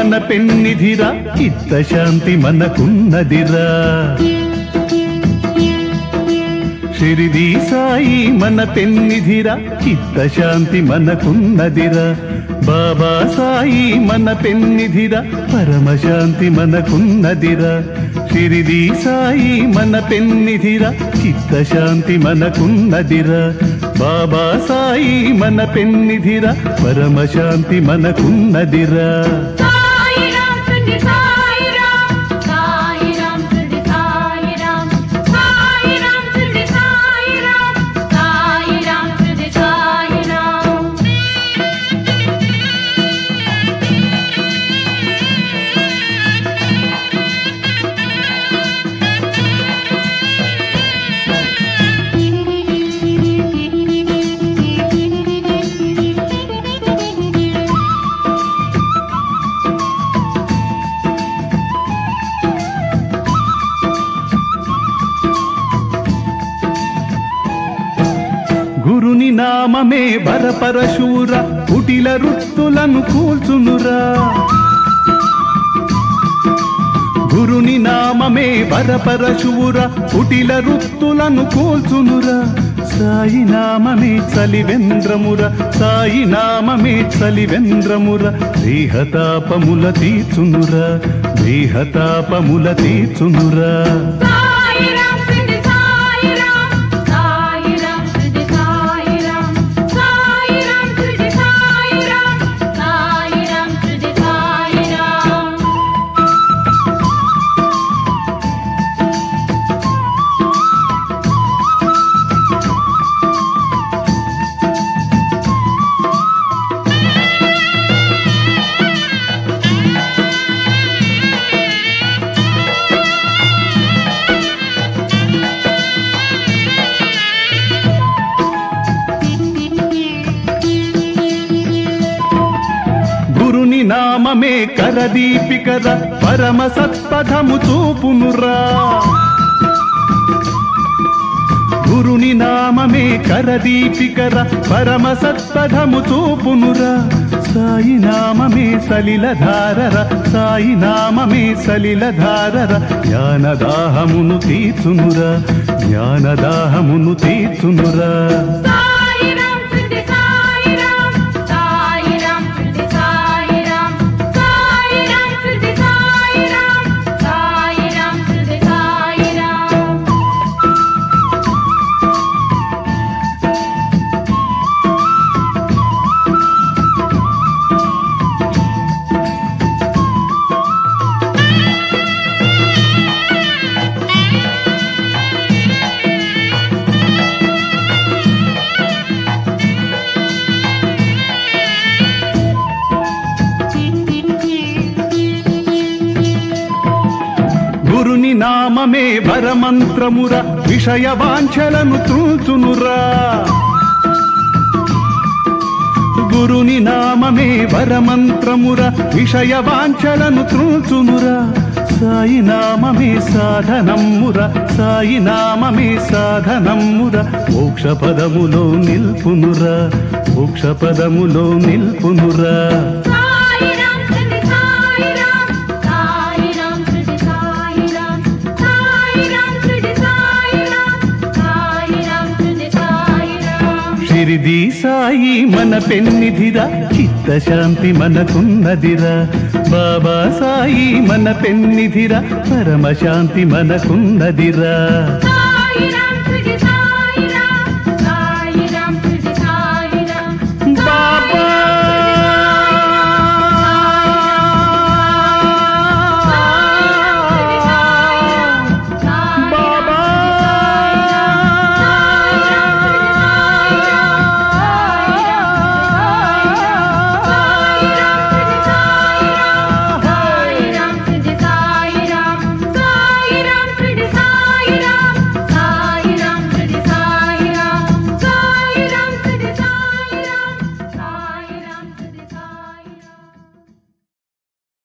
మన పెన్నిధిరా చిత్తశాంతి మనకున్నదిరా షిరిడి సాయి మన పెన్నిధిరా చిత్తశాంతి మనకున్నదిరా బాబా సాయి మన పెన్నిధిరా పరమశాంతి మనకున్నదిరా షిరిడి సాయి మన పెన్నిధిరా చిత్తశాంతి మనకున్నదిరా బాబా సాయి మన పెన్నిధిరా పరమశాంతి మనకున్నదిరా సాయిరాం శ్రీ సాయిరాం సాయిరాం శ్రీ సాయిరాం సాయిరాం శ్రీ సాయిరాం సాయిరాం శ్రీ సాయిరాం గురుని నామమే బరపరశూర కుటిల రుత్తులను కూల్చునురా గురుని నామమే బరపరశూర కుటిల రుత్తులను కూల్చునురా సాయి నామమే చలివెంద్రముర సాయి నామమే చలివెంద్రముర దేహతాపముల తీర్చునురా దేహతాపముల తీర్చునురా సాయిరాం శ్రీ సాయిరాం సాయిరాం శ్రీ సాయిరాం సాయిరాం శ్రీ సాయిరాం సాయిరాం శ్రీ సాయిరాం గురుని నామమే కరదీపికర పరమ సత్పథము చూపునురా గురుని నామమే కరదీపికర పరమ సత్పథము చూపునురా సాయి నామమే సలిలధారర సాయి నామమే సలిలధారర జ్ఞానదాహమును తీర్చునురా జ్ఞానదాహమును తీర్చునురా సాయిరాం శ్రీ సాయిరాం సాయిరాం శ్రీ సాయిరాం సాయిరాం శ్రీ సాయిరాం సాయిరాం శ్రీ సాయిరాం గురుని నామమే వరమంత్రముర విషయ వాంఛలను త్రూచునురా గురుని నామమే వరమంత్రముర విషయ వాంఛలను త్రూచునురా సాయి నామమే సాధనమ్ముర సాయి నామమే సాధనమ్ముర మోక్ష పదములో నిల్పునురా మోక్ష పదములో నిల్పునురా సాయిరాం శ్రీ సాయిరాం సాయిరాం శ్రీ సాయిరాం సాయిరాం శ్రీ సాయిరాం సాయిరాం శ్రీ సాయిరాం షిరిడి సాయి మన పెన్నిధిరా చిత్తశాంతి మనకున్నదిరా బాబా సాయి మన పెన్నిధిరా పరమశాంతి మనకున్నదిరా సాయిరాం